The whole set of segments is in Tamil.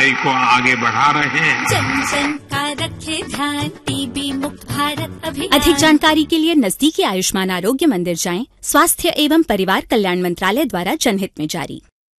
पढ़ाई को आगे बढ़ा रहे हैं जन जन का रखे ध्यान टीबी मुक्त भारत अभियान अधिक जानकारी के लिए नजदीकी आयुष्मान आरोग्य मंदिर जाएं स्वास्थ्य एवं परिवार कल्याण मंत्रालय द्वारा जनहित में जारी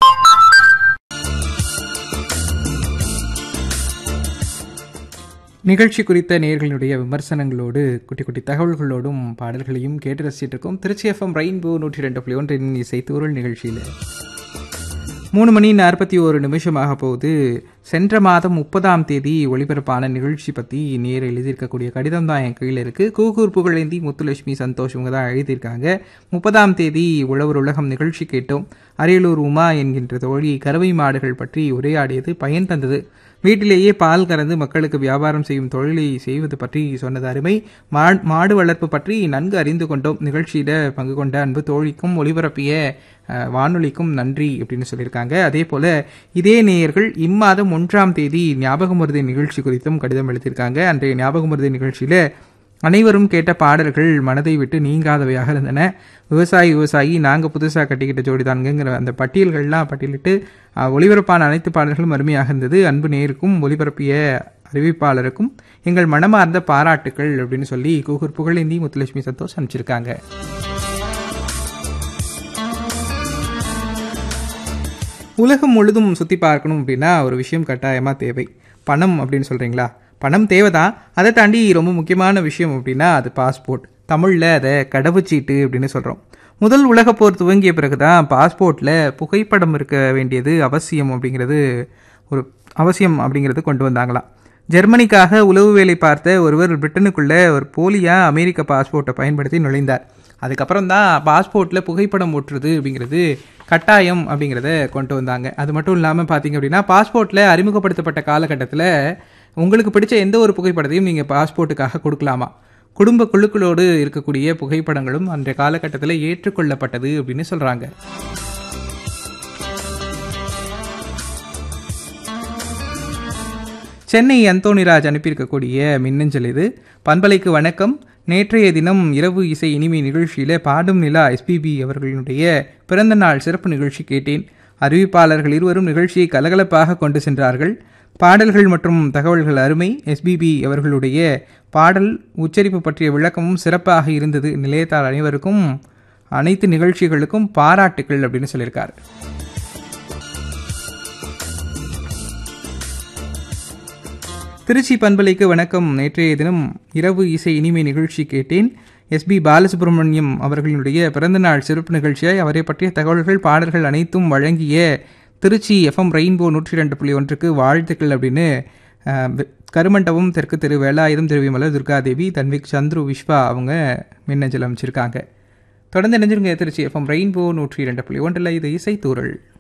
நிகழ்ச்சி குறித்த நேர்களுடைய விமர்சனங்களோடு குட்டி குட்டி தகவல்களோடும் பாடல்களையும் கேட்டு ரசிச்சிட்டு இருக்கோம் திருச்சி எஃப்எம் ரெயின்போ நூற்றி ரெண்டு புள்ளி ஒன்றின் இசைத்தூரல் நிகழ்ச்சியில் மூணு மணி நாற்பத்தி ஒரு நிமிஷமாக போகுது சென்ற மாதம் முப்பதாம் தேதி ஒளிபரப்பான நிகழ்ச்சி பற்றி நேர் எழுதியிருக்கக்கூடிய கடிதம் தான் என் கையில் இருக்குது கூகூர் புகழேந்தி முத்துலட்சுமி சந்தோஷ் இவங்க தான் எழுதியிருக்காங்க முப்பதாம் தேதி உழவர் உலகம் நிகழ்ச்சி கேட்டோம் அரியலூர் உமா என்கின்ற தோழி கறவை மாடுகள் பற்றி உரையாடியது பயன் தந்தது வீட்டிலேயே பால் கறந்து மக்களுக்கு வியாபாரம் செய்யும் தொழிலை செய்வது பற்றி சொன்னது அருமை மா- மாடு வளர்ப்பு பற்றி நன்கு அறிந்து கொண்டோம் நிகழ்ச்சியில பங்கு கொண்ட அன்பு தோழிக்கும் ஒளிபரப்பிய அஹ், வானொலிக்கும் நன்றி அப்படின்னு சொல்லியிருக்காங்க அதே போல இதே நேயர்கள் இம்மாதம் ஒன்றாம் தேதி ஞாபகமருதி நிகழ்ச்சி குறித்தும் கடிதம் எழுதியிருக்காங்க அன்றைய ஞாபகமருதி நிகழ்ச்சியில அனைவரும் கேட்ட பாடல்கள் மனதை விட்டு நீங்காதவையாக இருந்தன விவசாயி விவசாயி நாங்கள் புதுசாக கட்டிக்கிட்ட ஜோடிதான்ங்கிற அந்த பட்டியல்கள்லாம் பட்டியலிட்டு அஹ், ஒளிபரப்பான அனைத்து பாடல்களும் அருமையாக இருந்தது அன்பு நேருக்கும் ஒளிபரப்பிய அறிவிப்பாளருக்கும் எங்கள் மனமார்ந்த பாராட்டுக்கள் அப்படின்னு சொல்லி கூகூர் புகழேந்தி முத்துலட்சுமி சந்தோஷ் அனுப்பிச்சிருக்காங்க உலகம் முழுதும் சுற்றி பார்க்கணும் அப்படின்னா ஒரு விஷயம் கட்டாயமாக தேவை பணம் அப்படின்னு சொல்கிறீங்களா பணம் தேவைதான் அதை தாண்டி ரொம்ப முக்கியமான விஷயம் அப்படின்னா அது பாஸ்போர்ட் தமிழில் அதை கடவுச்சீட்டு அப்படின்னு சொல்கிறோம் முதல் உலகப் போர் துவங்கிய பிறகு தான் பாஸ்போர்ட்டில் புகைப்படம் இருக்க வேண்டியது அவசியம் அப்படிங்கிறது ஒரு அவசியம் அப்படிங்கிறது கொண்டு வந்தாங்களாம் ஜெர்மனிக்காக உளவு வேலை பார்த்த ஒருவர் பிரிட்டனுக்குள்ள ஒரு போலியா அமெரிக்க பாஸ்போர்ட்டை பயன்படுத்தி நுழைந்தார் அதுக்கப்புறம் தான் பாஸ்போர்ட்டில் புகைப்படம் ஒட்டுறது அப்படிங்கிறது கட்டாயம் அப்படிங்கிறத கொண்டு வந்தாங்க அது மட்டும் இல்லாமல் பார்த்தீங்க அப்படின்னா பாஸ்போர்ட்டில் அறிமுகப்படுத்தப்பட்ட காலகட்டத்தில் உங்களுக்கு பிடிச்ச எந்த ஒரு புகைப்படத்தையும் நீங்கள் பாஸ்போர்ட்டுக்காக கொடுக்கலாமா குடும்ப குழுக்களோடு இருக்கக்கூடிய புகைப்படங்களும் அன்றைய காலகட்டத்தில் ஏற்றுக்கொள்ளப்பட்டது அப்படின்னு சொல்கிறாங்க சென்னை அந்தோணிராஜ் அனுப்பியிருக்கக்கூடிய மின்னஞ்சல் இது பண்பலைக்கு வணக்கம் நேற்றைய தினம் இரவு இசை இனிமை நிகழ்ச்சியில் பாடும் நிலா எஸ்பிபி அவர்களுடைய பிறந்த நாள் சிறப்பு நிகழ்ச்சி கேட்டேன் அறிவிப்பாளர்கள் இருவரும் நிகழ்ச்சியை கலகலப்பாக கொண்டு சென்றார்கள் பாடல்கள் மற்றும் தகவல்கள் அருமை எஸ்பிபி அவர்களுடைய பாடல் உச்சரிப்பு பற்றிய விளக்கமும் சிறப்பாக இருந்தது நிலையத்தார் அனைவருக்கும் அனைத்து நிகழ்ச்சிகளுக்கும் பாராட்டுக்கள் அப்படின்னு சொல்லியிருக்காரு திருச்சி பண்பலைக்கு வணக்கம் நேற்றைய தினம் இரவு இசை இனிமை நிகழ்ச்சி கேட்டேன் எஸ்பி பாலசுப்ரமணியம் அவர்களுடைய பிறந்தநாள் சிறப்பு நிகழ்ச்சியாய் அவரை பற்றிய தகவல்கள் பாடல்கள் அனைத்தும் வழங்கிய திருச்சி எஃப்எம் ரெயின்போ நூற்றி ரெண்டு புள்ளி ஒன்றுக்கு வாழ்த்துக்கள் அப்படின்னு அஹ், வெ- கருமண்டபம் தெற்கு திரு வேலாயுதம் திருவிமலர் துர்காதேவி தன்விக் சந்துரு விஸ்வா அவங்க மின்னஞ்சல் அமைச்சிருக்காங்க தொடர்ந்து இணைஞ்சிருங்க திருச்சி எஃப்எம் ரெயின்போ நூற்றி ரெண்டு புள்ளி ஒன்றில் இது இசைத்தூரல்